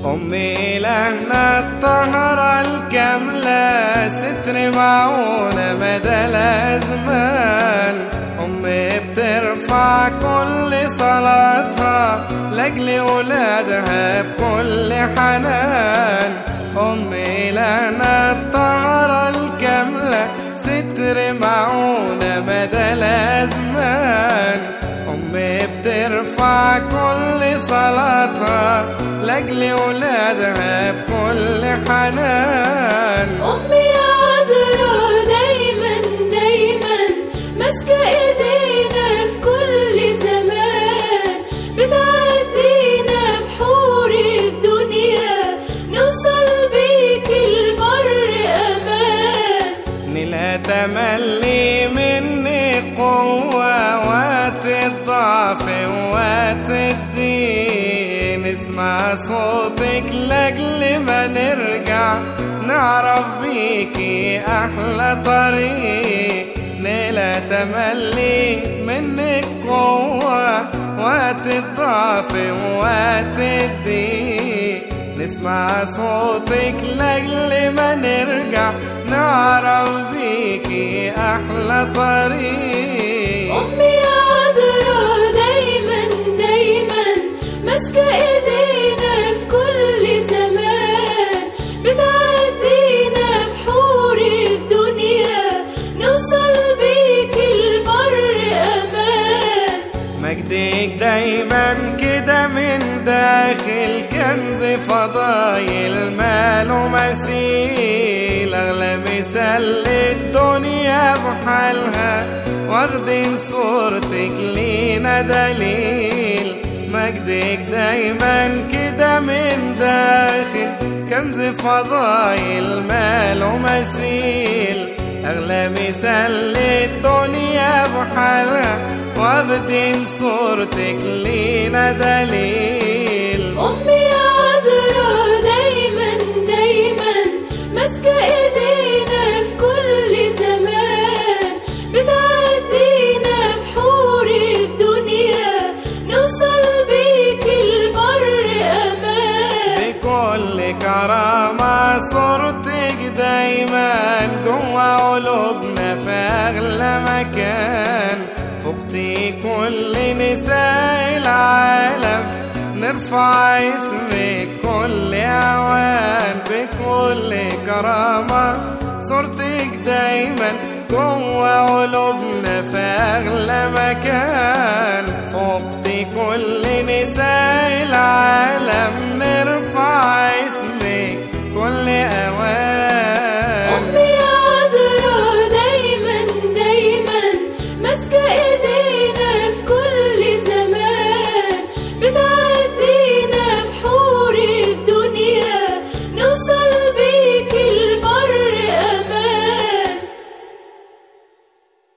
أمي لهنا الطهرة الكاملة ستر معونة مدى الأزمان أمي بترفع كل صلاتها لأجل ولادها بكل حنان أمي لهنا الطهرة الكاملة ستر معونة مدى الأزمان أمي بترفع كل صلاتها لأجل ولادها بكل حنان أمي عذرا دايما دايما ماسكة إيدينا في كل زمان بتعدينا بحور الدنيا نوصل بيك البر أمان نلا تملي مني قوة وقت الضعف وقت الدين اسمع صوتك لأجل ما نرجع نعرف بيكي أحلى طريق نلا تملي منك قوة وقت الضعف وقت الدين نسمع صوتك لأجل ما نرجع نعرف بيكي أحلى طريق أمي عذرا دايما دايما ماسكة إيدينا في كل زمان بتعدينا بحور الدنيا نوصل بيك البر أمان مجدك دايما كده من داخل كنز فضايل مال ومثيل أغلى مثال للدنيا بحالها واخدين صورتك لينا دليل مجدك دايما كده من داخل كنز فضايل مال ومثيل أغلى مثال للدنيا بحالها واخدين صورتك لينا دليل أمي عذرا دايما دايما ماسكة إيدينا في كل زمان بتعدينا بحور الدنيا نوصل بيك البر أمان بكل كرامة صورتك دايما جوا قلوبنا في أغلى مكان فوقتي كل نساء العالم نرفع اسمك كل أوان بكل كرامة صورتك دايما جوا قلوبنا في أغلى مكان فوقتي كل نساء العالم نرفع اسمك كل